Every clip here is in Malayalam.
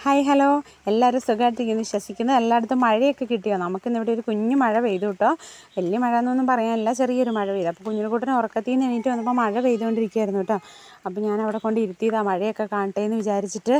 ഹായ് ഹലോ എല്ലാവരും സുഖമായിട്ടിരിക്കുന്നു വിശ്വസിക്കുന്നു എല്ലായിടത്തും മഴയൊക്കെ കിട്ടിയോ നമുക്കിന്ന് ഇവിടെ ഒരു കുഞ്ഞു മഴ പെയ്തു കേട്ടോ വലിയ മഴ എന്നൊന്നും പറയാനില്ല ചെറിയൊരു മഴ പെയ്തു അപ്പോൾ കുഞ്ഞിനെക്കൂട്ടിന് ഉറക്കത്തിൽ നിന്ന് എണീറ്റ് വന്നപ്പോൾ മഴ പെയ്തുകൊണ്ടിരിക്കുകയായിരുന്നു കേട്ടോ അപ്പോൾ ഞാൻ അവിടെ കൊണ്ട് ഇരുത്തിയതാണ് മഴയൊക്കെ കാണട്ടെ എന്ന് വിചാരിച്ചിട്ട്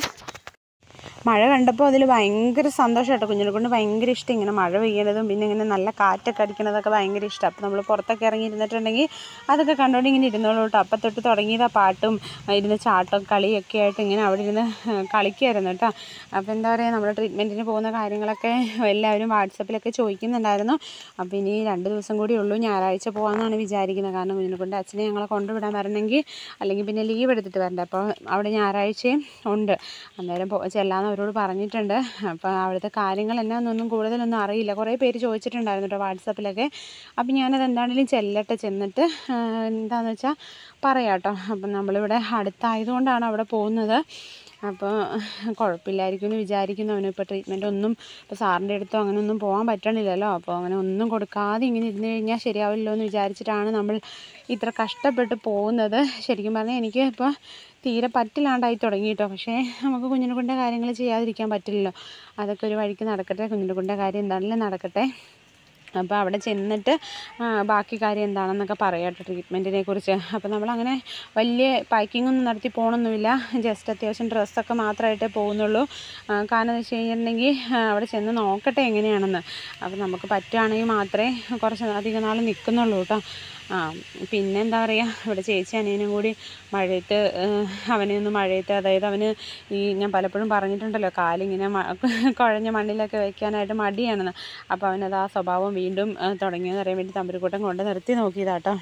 മഴ കണ്ടപ്പോൾ അതിൽ ഭയങ്കര സന്തോഷം കേട്ടോ കുഞ്ഞിനെ കൊണ്ട് ഭയങ്കര ഇഷ്ടം ഇങ്ങനെ മഴ പെയ്യണതും പിന്നെ ഇങ്ങനെ നല്ല കാറ്റൊക്കെ അടിക്കണതൊക്കെ ഭയങ്കര ഇഷ്ടം അപ്പോൾ നമ്മൾ പുറത്തൊക്കെ ഇറങ്ങി ഇരുന്നിട്ടുണ്ടെങ്കിൽ അതൊക്കെ കണ്ടുകൊണ്ട് ഇങ്ങനെ ഇരുന്നോളൂ കേട്ടോ അപ്പം തൊട്ട് തുടങ്ങിയതാ പാട്ടും ആ, ഇരുന്ന് ചാട്ടം കളിയൊക്കെ ആയിട്ട് ഇങ്ങനെ അവിടെ ഇരുന്ന് കളിക്കുമായിരുന്നു കേട്ടോ അപ്പോൾ എന്താ പറയുക നമ്മുടെ ട്രീറ്റ്മെൻറ്റിന് പോകുന്ന കാര്യങ്ങളൊക്കെ എല്ലാവരും വാട്സപ്പിലൊക്കെ ചോദിക്കുന്നുണ്ടായിരുന്നു അപ്പോൾ ഇനി രണ്ട് ദിവസം കൂടി ഉള്ളൂ ഞായറാഴ്ച പോകാമെന്നാണ് വിചാരിക്കുന്നത് കാരണം കുഞ്ഞിനെ കൊണ്ട് അച്ഛനെ ഞങ്ങളെ കൊണ്ടുവിടാൻ വരണമെങ്കിൽ അല്ലെങ്കിൽ പിന്നെ ലീവ് എടുത്തിട്ട് വരണ്ടേ അപ്പോൾ അവിടെ ഞായറാഴ്ചയും ഉണ്ട് അന്നേരം പോ ചെല്ലാന്ന് അവരോട് പറഞ്ഞിട്ടുണ്ട് അപ്പോൾ അവിടുത്തെ കാര്യങ്ങൾ എന്നാന്നൊന്നും കൂടുതലൊന്നും അറിയില്ല കുറേ പേര് ചോദിച്ചിട്ടുണ്ടായിരുന്നു കേട്ടോ വാട്സപ്പിലൊക്കെ അപ്പോൾ ഞാനത് എന്താണെങ്കിലും ചെല്ലട്ടെ ചെന്നിട്ട് ആ, എന്താണെന്ന് വെച്ചാൽ പറയാം കേട്ടോ അപ്പം നമ്മളിവിടെ അടുത്തായതുകൊണ്ടാണ് അവിടെ പോകുന്നത് അപ്പോൾ കുഴപ്പമില്ലായിരിക്കും എന്ന് വിചാരിക്കുന്നു അവന് ഇപ്പോൾ ട്രീറ്റ്മെൻറ്റ് ഒന്നും ഇപ്പോൾ സാറിൻ്റെ അടുത്തോ അങ്ങനെ ഒന്നും പോകാൻ പറ്റണില്ലല്ലോ അപ്പോൾ അങ്ങനെ ഒന്നും കൊടുക്കാതെ ഇങ്ങനെ ഇരുന്ന് കഴിഞ്ഞാൽ ശരിയാവില്ലല്ലോ എന്ന് വിചാരിച്ചിട്ടാണ് നമ്മൾ ഇത്ര കഷ്ടപ്പെട്ട് പോകുന്നത് ശരിക്കും പറഞ്ഞാൽ എനിക്ക് ഇപ്പോൾ തീരെ പറ്റില്ലാണ്ടായി തുടങ്ങി കേട്ടോ പക്ഷേ നമുക്ക് കുഞ്ഞിനെ കൊണ്ട് കാര്യങ്ങൾ ചെയ്യാതിരിക്കാൻ പറ്റില്ലല്ലോ അതൊക്കെ ഒരു വഴിക്ക് നടക്കട്ടെ കുഞ്ഞിനെ കൊണ്ട് കാര്യം എന്താണെങ്കിലും നടക്കട്ടെ അപ്പോൾ അവിടെ ചെന്നിട്ട് ആ, ബാക്കി കാര്യം എന്താണെന്നൊക്കെ പറയാം കേട്ടോ ട്രീറ്റ്മെൻറ്റിനെ കുറിച്ച് അപ്പോൾ നമ്മളങ്ങനെ വലിയ പാക്കിംഗ് ഒന്നും നടത്തി പോകണമൊന്നുമില്ല ജസ്റ്റ് അത്യാവശ്യം ഡ്രസ്സൊക്കെ മാത്രമായിട്ടേ പോകുന്നുള്ളൂ ആ, കാരണം എന്ന് വെച്ച് കഴിഞ്ഞിട്ടുണ്ടെങ്കിൽ ആ, അവിടെ ചെന്ന് നോക്കട്ടെ എങ്ങനെയാണെന്ന് അപ്പോൾ നമുക്ക് പറ്റുകയാണെങ്കിൽ മാത്രമേ കുറച്ച് അധികം നാൾ നിൽക്കുന്നുള്ളൂ കേട്ടോ ആ പിന്നെ എന്താ പറയുക ഇവിടെ ചേച്ചി അനിയനും കൂടി മഴയത്ത് ഏഹ്, അവനെ ഒന്ന് മഴയത്ത് അതായത് അവന് ഈ ഞാൻ പലപ്പോഴും പറഞ്ഞിട്ടുണ്ടല്ലോ കാലിങ്ങനെ മ കുഴഞ്ഞ മണ്ണിലൊക്കെ വെക്കാനായിട്ട് മടിയാണെന്ന് അപ്പോൾ അവനത് ആ സ്വഭാവം വീണ്ടും ഏഹ്, തുടങ്ങിയെന്ന് അറിയാൻ വേണ്ടി തമ്പുരുക്കൂട്ടം കൊണ്ട് നിർത്തി നോക്കിയതാട്ടോ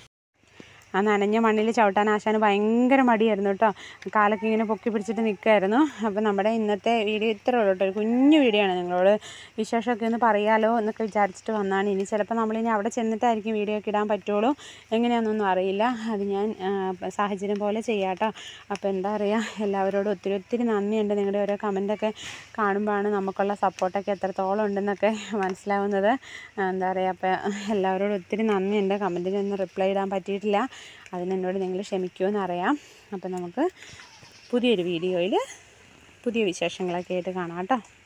ആ നനഞ്ഞ മണ്ണിൽ ചവിട്ടാൻ ആശാന് ഭയങ്കര മടിയായിരുന്നു കേട്ടോ കാലൊക്കെ ഇങ്ങനെ പൊക്കി പിടിച്ചിട്ട് നിൽക്കുമായിരുന്നു അപ്പോൾ നമ്മുടെ ഇന്നത്തെ വീഡിയോ ഇത്രേ ഉള്ളൂ കേട്ടോ ഒരു കുഞ്ഞു വീഡിയോ ആണ് നിങ്ങളോട് വിശേഷമൊക്കെ ഒന്ന് പറയാലോ എന്നൊക്കെ വിചാരിച്ചിട്ട് വന്നതാണ് ഇനി ചിലപ്പോൾ നമ്മളിനി അവിടെ ചെന്നിട്ടായിരിക്കും വീഡിയോ ഒക്കെ ഇടാൻ പറ്റുള്ളൂ എങ്ങനെയാണെന്നൊന്നും അറിയില്ല അത് ഞാൻ ആ, സാഹചര്യം പോലെ ചെയ്യാം കേട്ടോ അപ്പോൾ എന്താ പറയുക എല്ലാവരോടും ഒത്തിരി ഒത്തിരി നന്ദിയുണ്ട് നിങ്ങളുടെ ഓരോ കമൻറ്റൊക്കെ കാണുമ്പോഴാണ് നമുക്കുള്ള സപ്പോർട്ടൊക്കെ എത്രത്തോളം ഉണ്ടെന്നൊക്കെ മനസ്സിലാവുന്നത് ആ, എന്താ പറയുക അപ്പോൾ എല്ലാവരോടും ഒത്തിരി നന്ദിയുണ്ട് കമൻറ്റിനൊന്നും റിപ്ലൈ ഇടാൻ പറ്റിയിട്ടില്ല അതിന് എന്നോട് നിങ്ങൾ ക്ഷമിക്കുമെന്ന് അറിയാം അപ്പോൾ നമുക്ക് പുതിയൊരു വീഡിയോയിൽ പുതിയ വിശേഷങ്ങളൊക്കെ ആയിട്ട് കാണാം കേട്ടോ